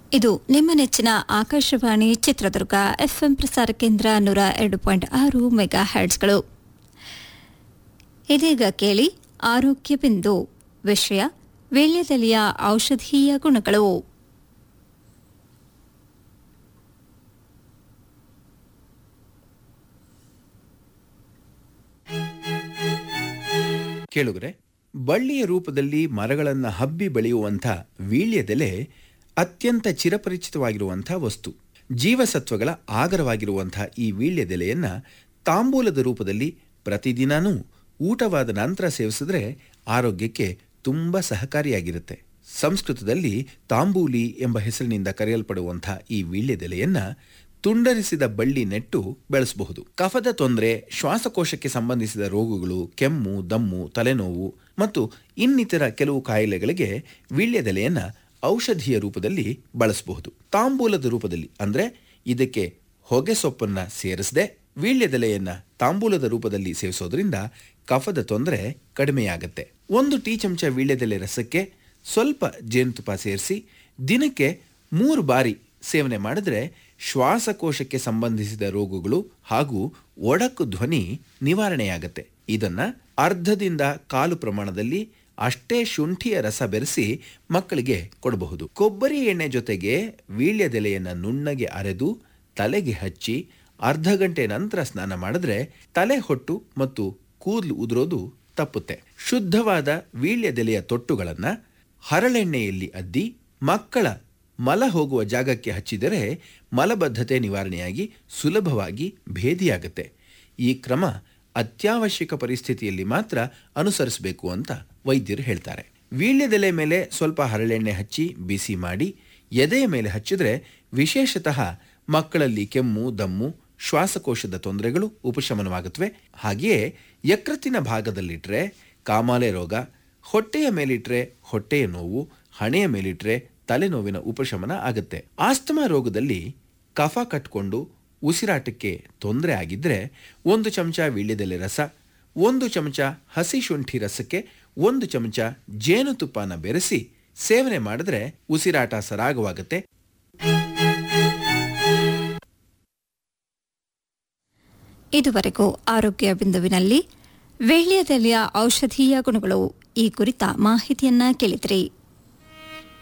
ಇದು ನಿಮ್ಮ ನೆಚ್ಚಿನ ಆಕಾಶವಾಣಿ ಚಿತ್ರದುರ್ಗ ಎಫ್ಎಂ ಪ್ರಸಾರ ಕೇಂದ್ರ ನೂರ ಎರಡು ಪಾಯಿಂಟ್ ಆರು ಮೆಗಾ ಹ್ಯಾಡ್ಸ್ಗಳು ಇದೀಗ ಕೇಳಿ ಆರೋಗ್ಯ ಬಿಂದು ವಿಷಯ ವೀಳ್ಯದೆಲೆಯ ಔಷಧೀಯ ಗುಣಗಳು ಕೇಳುಗರೆ ಬಳ್ಳಿಯ ರೂಪದಲ್ಲಿ ಮರಗಳನ್ನು ಹಬ್ಬಿ ಬೆಳೆಯುವಂಥ ವೀಳ್ಯದೆಲೆ ಅತ್ಯಂತ ಚಿರಪರಿಚಿತವಾಗಿರುವಂಥ ವಸ್ತು ಜೀವಸತ್ವಗಳ ಆಗರವಾಗಿರುವಂಥ ಈ ವೀಳ್ಯದೆಲೆಯನ್ನು ತಾಂಬೂಲದ ರೂಪದಲ್ಲಿ ಪ್ರತಿದಿನನೂ ಊಟವಾದ ನಂತರ ಸೇವಿಸಿದ್ರೆ ಆರೋಗ್ಯಕ್ಕೆ ತುಂಬ ಸಹಕಾರಿಯಾಗಿರುತ್ತೆ ಸಂಸ್ಕೃತದಲ್ಲಿ ತಾಂಬೂಲಿ ಎಂಬ ಹೆಸರಿನಿಂದ ಕರೆಯಲ್ಪಡುವಂಥ ಈ ವೀಳ್ಯದೆಲೆಯನ್ನು ತುಂಡರಿಸಿದ ಬಳ್ಳಿ ನೆಟ್ಟು ಬೆಳೆಸಬಹುದು ಕಫದ ತೊಂದರೆ ಶ್ವಾಸಕೋಶಕ್ಕೆ ಸಂಬಂಧಿಸಿದ ರೋಗಗಳು ಕೆಮ್ಮು ದಮ್ಮು ತಲೆನೋವು ಮತ್ತು ಇನ್ನಿತರ ಕೆಲವು ಕಾಯಿಲೆಗಳಿಗೆ ವೀಳ್ಯದೆಲೆಯನ್ನು ಔಷಧಿಯ ರೂಪದಲ್ಲಿ ಬಳಸಬಹುದು ತಾಂಬೂಲದ ರೂಪದಲ್ಲಿ ಅಂದರೆ ಇದಕ್ಕೆ ಹೊಗೆ ಸೊಪ್ಪನ್ನ ಸೇರಿಸದೆ ವೀಳ್ಯದೆಲೆಯನ್ನ ತಾಂಬೂಲದ ರೂಪದಲ್ಲಿ ಸೇವಿಸೋದ್ರಿಂದ ಕಫದ ತೊಂದರೆ ಕಡಿಮೆಯಾಗತ್ತೆ ಒಂದು ಟೀ ಚಮಚ ವೀಳ್ಯದೆಲೆ ರಸಕ್ಕೆ ಸ್ವಲ್ಪ ಜೇನುತುಪ್ಪ ಸೇರಿಸಿ ದಿನಕ್ಕೆ ಮೂರು ಬಾರಿ ಸೇವನೆ ಮಾಡಿದ್ರೆ ಶ್ವಾಸಕೋಶಕ್ಕೆ ಸಂಬಂಧಿಸಿದ ರೋಗಗಳು ಹಾಗೂ ಒಡಕು ಧ್ವನಿ ನಿವಾರಣೆಯಾಗತ್ತೆ ಇದನ್ನ ಅರ್ಧದಿಂದ ಕಾಲು ಪ್ರಮಾಣದಲ್ಲಿ ಅಷ್ಟೇ ಶುಂಠಿಯ ರಸ ಬೆರೆಸಿ ಮಕ್ಕಳಿಗೆ ಕೊಡಬಹುದು ಕೊಬ್ಬರಿ ಎಣ್ಣೆ ಜೊತೆಗೆ ವೀಳ್ಯದೆಲೆಯನ್ನು ನುಣ್ಣಗೆ ಅರೆದು ತಲೆಗೆ ಹಚ್ಚಿ ಅರ್ಧ ಗಂಟೆ ನಂತರ ಸ್ನಾನ ಮಾಡಿದ್ರೆ ತಲೆ ಹೊಟ್ಟು ಮತ್ತು ಕೂದಲು ಉದುರೋದು ತಪ್ಪುತ್ತೆ ಶುದ್ಧವಾದ ವೀಳ್ಯದೆಲೆಯ ತೊಟ್ಟುಗಳನ್ನು ಹರಳೆಣ್ಣೆಯಲ್ಲಿ ಅದ್ದಿ ಮಕ್ಕಳ ಮಲ ಹೋಗುವ ಜಾಗಕ್ಕೆ ಹಚ್ಚಿದರೆ ಮಲಬದ್ಧತೆ ನಿವಾರಣೆಯಾಗಿ ಸುಲಭವಾಗಿ ಭೇದಿಯಾಗುತ್ತೆ ಈ ಕ್ರಮ ಅತ್ಯವಶ್ಯಕ ಪರಿಸ್ಥಿತಿಯಲ್ಲಿ ಮಾತ್ರ ಅನುಸರಿಸಬೇಕು ಅಂತ ವೈದ್ಯರು ಹೇಳ್ತಾರೆ ವೀಳ್ಯದೆಲೆ ಮೇಲೆ ಸ್ವಲ್ಪ ಹರಳೆಣ್ಣೆ ಹಚ್ಚಿ ಬಿಸಿ ಮಾಡಿ ಎದೆಯ ಮೇಲೆ ಹಚ್ಚಿದ್ರೆ ವಿಶೇಷತಃ ಮಕ್ಕಳಲ್ಲಿ ಕೆಮ್ಮು ದಮ್ಮು ಶ್ವಾಸಕೋಶದ ತೊಂದರೆಗಳು ಉಪಶಮನವಾಗುತ್ತವೆ ಹಾಗೆಯೇ ಯಕೃತ್ತಿನ ಭಾಗದಲ್ಲಿಟ್ಟರೆ ಕಾಮಾಲೆ ರೋಗ ಹೊಟ್ಟೆಯ ಮೇಲಿಟ್ರೆ ಹೊಟ್ಟೆಯ ನೋವು ಹಣೆಯ ಮೇಲಿಟ್ರೆ ತಲೆನೋವಿನ ಉಪಶಮನ ಆಗುತ್ತೆ ಆಸ್ತಮಾ ರೋಗದಲ್ಲಿ ಕಫ ಕಟ್ಕೊಂಡು ಉಸಿರಾಟಕ್ಕೆ ತೊಂದರೆ ಆಗಿದ್ರೆ ಒಂದು ಚಮಚ ವೀಳ್ಯದೆಲೆ ರಸ ಒಂದು ಚಮಚ ಹಸಿ ಶುಂಠಿ ರಸಕ್ಕೆ ಒಂದು ಚಮಚ ಜೇನುತುಪ್ಪನ ಬೆರೆಸಿ ಸೇವನೆ ಮಾಡಿದ್ರೆ ಉಸಿರಾಟ ಸರಾಗವಾಗುತ್ತೆ ಇದುವರೆಗೂ ಆರೋಗ್ಯ ಬಿಂದುವಿನಲ್ಲಿ ವೀಳ್ಯದೆಲೆಯ ಔಷಧೀಯ ಗುಣಗಳು ಈ ಕುರಿತ ಮಾಹಿತಿಯನ್ನ ಕೇಳಿದ್ರಿ